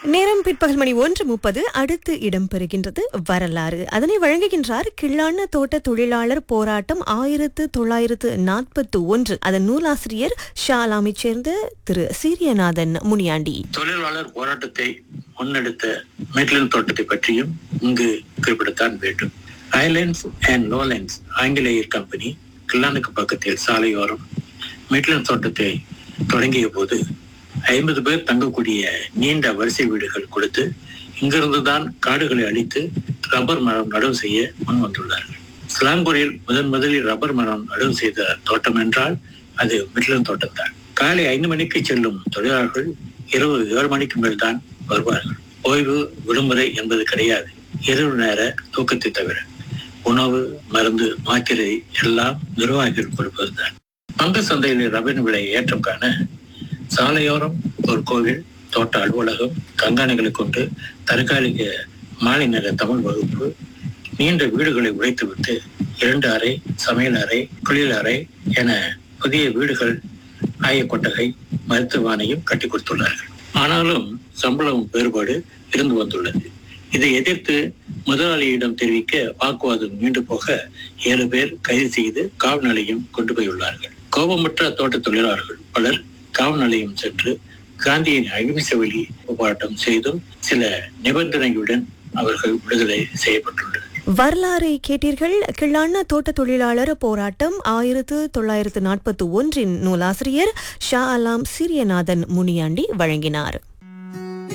நேரம் பிற்பகல் மணி ஒன்று முப்பது அடுத்து இடம்பெறுகின்றது வரலாறு அதனை வழங்குகின்றார் கிள்ளான தோட்ட தொழிலாளர் போராட்டம் ஆயிரத்து தொள்ளாயிரத்து நாற்பத்தி ஒன்று அதன் நூலாசிரியர் ஷாலாமைச் சேர்ந்த திரு சீரியநாதன் முனியாண்டி தொழிலாளர் போராட்டத்தை முன்னெடுத்த மெட்லன் தோட்டத்தை பற்றியும் இங்கு குறிப்பிடத்தான் வேண்டும் ஐலேண்ட்ஸ் அண்ட் லோலேண்ட்ஸ் ஆங்கிலேயர் கம்பெனி கில்லானுக்கு பக்கத்தில் சாலையோரம் மெட்லன் தோட்டத்தை தொடங்கிய போது ஐம்பது பேர் தங்கக்கூடிய நீண்ட வரிசை வீடுகள் கொடுத்து இங்கிருந்து தான் காடுகளை அழித்து ரப்பர் மரம் நடவு செய்ய முன் வந்துள்ளார்கள் ஸ்லாங்கூரில் முதன் முதலில் ரப்பர் மரம் நடவு செய்த தோட்டம் என்றால் அது மிட்லன் தோட்டம் தான் காலை ஐந்து மணிக்கு செல்லும் தொழிலாளர்கள் இரவு ஏழு மணிக்கு மேல் தான் வருவார்கள் ஓய்வு விடுமுறை என்பது கிடையாது இரவு நேர தூக்கத்தை தவிர உணவு மருந்து மாத்திரை எல்லாம் நிர்வாகிகள் கொடுப்பதுதான் பங்கு சந்தையில் ரபின் விலை ஏற்றம் காண சாலையோரம் ஒரு கோவில் தோட்ட அலுவலகம் கண்காணிகளை கொண்டு தற்காலிக மாலை நேர தமிழ் வகுப்பு நீண்ட வீடுகளை உடைத்துவிட்டு இரண்டு அறை சமையல் அறை குளியல் அறை என புதிய வீடுகள் ஆயக்கொட்டகை மருத்துவமனையும் கட்டி கொடுத்துள்ளார்கள் ஆனாலும் சம்பளம் வேறுபாடு இருந்து வந்துள்ளது இதை எதிர்த்து முதலாளியிடம் தெரிவிக்க வாக்குவாதம் நீண்டு போக ஏழு பேர் கைது செய்து காவல் நிலையம் கொண்டு போயுள்ளார்கள் கோபமற்ற தோட்ட தொழிலாளர்கள் பலர் காவல் நிலையம் சென்று காந்தியின் அகிம்சை வழி போராட்டம் செய்தும் சில நிபந்தனைகளுடன் அவர்கள் விடுதலை செய்யப்பட்டுள்ளனர் வரலாறை கேட்டீர்கள் கிள்ளான தோட்ட தொழிலாளர் போராட்டம் ஆயிரத்து தொள்ளாயிரத்து நாற்பத்தி ஒன்றின் நூலாசிரியர் ஷா அலாம் சீரியநாதன் முனியாண்டி வழங்கினார்